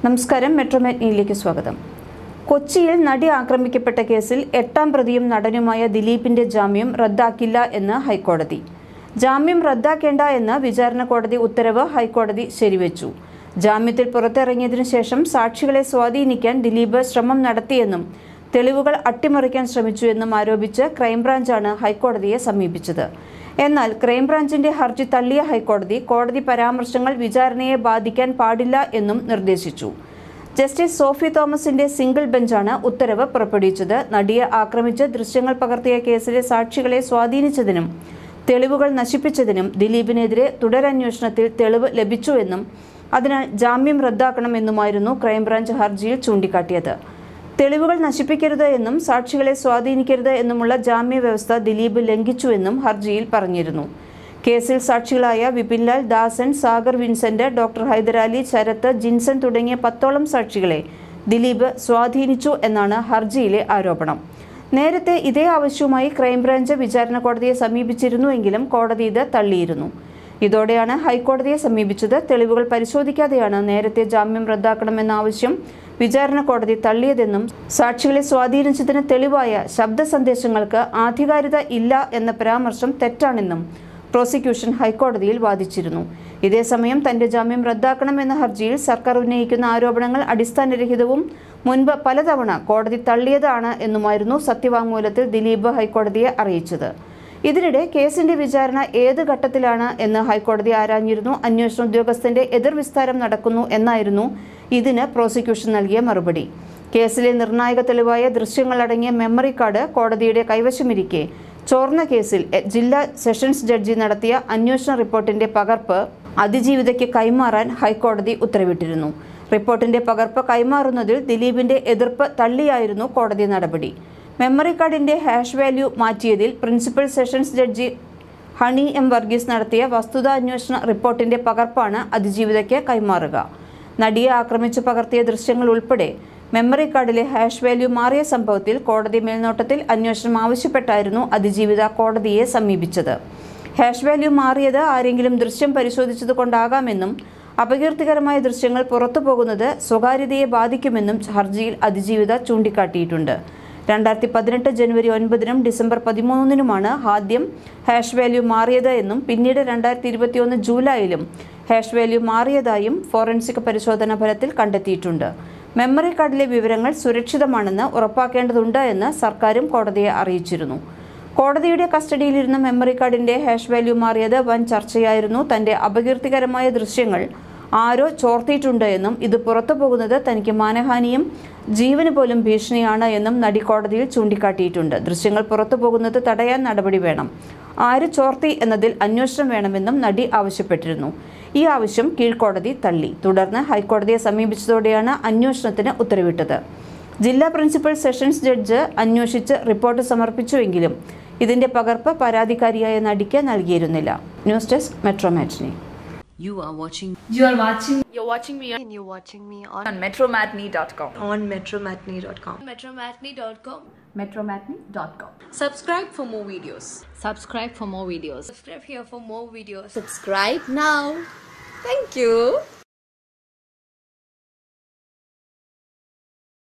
നമസ്കാരം മെട്രോമാറ്റ്നിയിലേക്ക് സ്വാഗതം കൊച്ചിയിൽ നടി ആക്രമിക്കപ്പെട്ട കേസിൽ എട്ടാം പ്രതിയും നടനുമായ ദിലീപിന്റെ ജാമ്യം റദ്ദാക്കില്ല എന്ന് ഹൈക്കോടതി ജാമ്യം റദ്ദാക്കേണ്ട എന്ന് വിചാരണ കോടതി ഉത്തരവ് ഹൈക്കോടതി ശരിവെച്ചു ജാമ്യത്തിൽ പുറത്തിറങ്ങിയതിനു ശേഷം സാക്ഷികളെ സ്വാധീനിക്കാൻ ദിലീപ് ശ്രമം നടത്തിയെന്നും തെളിവുകൾ അട്ടിമറിക്കാൻ ശ്രമിച്ചു എന്നും ആരോപിച്ച് ക്രൈംബ്രാഞ്ചാണ് ഹൈക്കോടതിയെ സമീപിച്ചത് എന്നാൽ ക്രൈംബ്രാഞ്ചിന്റെ ഹർജി തള്ളിയ ഹൈക്കോടതി കോടതി പരാമർശങ്ങൾ വിചാരണയെ ബാധിക്കാൻ പാടില്ല എന്നും നിർദ്ദേശിച്ചു ജസ്റ്റിസ് സോഫി തോമസിന്റെ സിംഗിൾ ബെഞ്ചാണ് ഉത്തരവ് പുറപ്പെടുവിച്ചത് നടിയെ ആക്രമിച്ച് ദൃശ്യങ്ങൾ പകർത്തിയ കേസിലെ സാക്ഷികളെ സ്വാധീനിച്ചതിനും തെളിവുകൾ നശിപ്പിച്ചതിനും ദിലീപിനെതിരെ തുടരന്വേഷണത്തിൽ തെളിവ് ലഭിച്ചുവെന്നും അതിനാൽ ജാമ്യം റദ്ദാക്കണമെന്നുമായിരുന്നു ക്രൈംബ്രാഞ്ച് ഹർജിയിൽ ചൂണ്ടിക്കാട്ടിയത് തെളിവുകൾ നശിപ്പിക്കരുത് എന്നും സാക്ഷികളെ സ്വാധീനിക്കരുത് എന്നുമുള്ള ജാമ്യ വ്യവസ്ഥ ദിലീപ് ലംഘിച്ചുവെന്നും ഹർജിയിൽ പറഞ്ഞിരുന്നു കേസിൽ സാക്ഷികളായ വിപിൻലാൽ ദാസൻ സാഗർ വിൻസെന്റ് ഡോക്ടർ ഹൈദരാലി ശരത്ത് ജിൻസൺ തുടങ്ങിയ പത്തോളം സാക്ഷികളെ ദിലീപ് സ്വാധീനിച്ചു എന്നാണ് ഹർജിയിലെ ആരോപണം നേരത്തെ ഇതേ ആവശ്യവുമായി ക്രൈംബ്രാഞ്ച് വിചാരണ കോടതിയെ സമീപിച്ചിരുന്നുവെങ്കിലും കോടതി ഇത് തള്ളിയിരുന്നു ഇതോടെയാണ് ഹൈക്കോടതിയെ സമീപിച്ചത് തെളിവുകൾ പരിശോധിക്കാതെയാണ് നേരത്തെ ജാമ്യം റദ്ദാക്കണമെന്ന ആവശ്യം വിചാരണ കോടതി തള്ളിയതെന്നും സാക്ഷികളെ സ്വാധീനിച്ചതിന് തെളിവായ ശബ്ദ സന്ദേശങ്ങൾക്ക് ആധികാരികത ഇല്ല എന്ന പരാമർശം തെറ്റാണെന്നും പ്രോസിക്യൂഷൻ ഹൈക്കോടതിയിൽ വാദിച്ചിരുന്നു ഇതേസമയം തന്റെ ജാമ്യം റദ്ദാക്കണമെന്ന ഹർജിയിൽ സർക്കാർ ഉന്നയിക്കുന്ന ആരോപണങ്ങൾ അടിസ്ഥാനരഹിതവും മുൻപ് പലതവണ കോടതി തള്ളിയതാണ് എന്നുമായിരുന്നു സത്യവാങ്മൂലത്തിൽ ദിലീപ് ഹൈക്കോടതിയെ അറിയിച്ചത് ഇതിനിടെ കേസിന്റെ വിചാരണ ഏത് ഘട്ടത്തിലാണ് എന്ന് ഹൈക്കോടതി ആരാഞ്ഞിരുന്നു അന്വേഷണ ഉദ്യോഗസ്ഥന്റെ എതിർവിസ്താരം നടക്കുന്നു എന്നായിരുന്നു ഇതിന് പ്രോസിക്യൂഷൻ നൽകിയ മറുപടി കേസിലെ നിർണായക തെളിവായ ദൃശ്യങ്ങളടങ്ങിയ മെമ്മറി കാർഡ് കോടതിയുടെ കൈവശമിരിക്കെ ചോർന്ന കേസിൽ എ- ജില്ലാ സെഷൻസ് ജഡ്ജി നടത്തിയ അന്വേഷണ റിപ്പോർട്ടിന്റെ പകർപ്പ് അതിജീവിതയ്ക്ക് കൈമാറാൻ ഹൈക്കോടതി ഉത്തരവിട്ടിരുന്നു റിപ്പോർട്ടിന്റെ പകർപ്പ് കൈമാറുന്നതിൽ ദിലീപിന്റെ എതിർപ്പ് തള്ളിയായിരുന്നു കോടതി നടപടി മെമ്മറി കാർഡിന്റെ ഹാഷ് വാല്യൂ മാറ്റിയതിൽ principal sessions judge Honey M Varghese നടത്തിയ വസ്തുതാന്വേഷണ റിപ്പോർട്ടിന്റെ പകർപ്പാണ് അതിജീവിതയ്ക്ക് കൈമാറുക നടിയെ ആക്രമിച്ചു പകർത്തിയ ദൃശ്യങ്ങൾ ഉൾപ്പെടെ മെമ്മറി കാർഡിലെ ഹാഷ് വാല്യൂ മാറിയ സംഭവത്തിൽ കോടതി മേൽനോട്ടത്തിൽ അന്വേഷണം ആവശ്യപ്പെട്ടായിരുന്നു അതിജീവിത കോടതിയെ സമീപിച്ചത് ഹാഷ് വാല്യൂ മാറിയത് ആരെങ്കിലും ദൃശ്യം പരിശോധിച്ചത് കൊണ്ടാകാമെന്നും അപകീർത്തികരമായ ദൃശ്യങ്ങൾ പുറത്തു പോകുന്നത് സ്വകാര്യതയെ ബാധിക്കുമെന്നും ഹർജിയിൽ അതിജീവിത ചൂണ്ടിക്കാട്ടിയിട്ടുണ്ട് രണ്ടായിരത്തി പതിനെട്ട് ജനുവരി ഒൻപതിനും ഡിസംബർ പതിമൂന്നിനുമാണ് ആദ്യം ഹാഷ് വാല്യൂ മാറിയത് എന്നും പിന്നീട് രണ്ടായിരത്തി ഇരുപത്തിയൊന്ന് ജൂലൈയിലും ഹാഷ് വാല്യൂ മാറിയതായും ഫോറൻസിക് പരിശോധനാ ഫലത്തിൽ കണ്ടെത്തിയിട്ടുണ്ട് മെമ്മറി കാർഡിലെ വിവരങ്ങൾ സുരക്ഷിതമാണെന്ന് ഉറപ്പാക്കേണ്ടതുണ്ട് എന്ന് സർക്കാരും കോടതിയെ അറിയിച്ചിരുന്നു കോടതിയുടെ കസ്റ്റഡിയിലിരുന്ന മെമ്മറി കാർഡിന്റെ ഹാഷ് വാല്യൂ മാറിയത് വൻ ചർച്ചയായിരുന്നു തന്റെ അപകീർത്തികരമായ ദൃശ്യങ്ങൾ ആരോ ചോർത്തിയിട്ടുണ്ട് എന്നും ഇത് പുറത്തു പോകുന്നത് തനിക്ക് മാനഹാനിയും ജീവന് പോലും ഭീഷണിയാണ് എന്നും നടി കോടതിയിൽ ചൂണ്ടിക്കാട്ടിയിട്ടുണ്ട് ദൃശ്യങ്ങൾ പുറത്തു പോകുന്നത് തടയാൻ നടപടി വേണം ആര് ചോർത്തി എന്നതിൽ അന്വേഷണം വേണമെന്നും നടി ആവശ്യപ്പെട്ടിരുന്നു ഈ ആവശ്യം കീഴ്ക്കോടതി തള്ളി തുടർന്ന് ഹൈക്കോടതിയെ സമീപിച്ചതോടെയാണ് അന്വേഷണത്തിന് ഉത്തരവിട്ടത് ജില്ലാ പ്രിൻസിപ്പൽ സെഷൻസ് ജഡ്ജ് അന്വേഷിച്ച് റിപ്പോർട്ട് സമർപ്പിച്ചുവെങ്കിലും ഇതിന്റെ പകർപ്പ് പരാതിക്കാരിയായ നടിക്ക് നൽകിയിരുന്നില്ല news desk metro matinee You are watching You are watching You're watching me on, and you're watching me on, on metromatney.com. on metromatney.com. metromatney.com. metromatney.com. Subscribe for more videos. subscribe for more videos Subscribe here for more videos. Subscribe now. Thank you.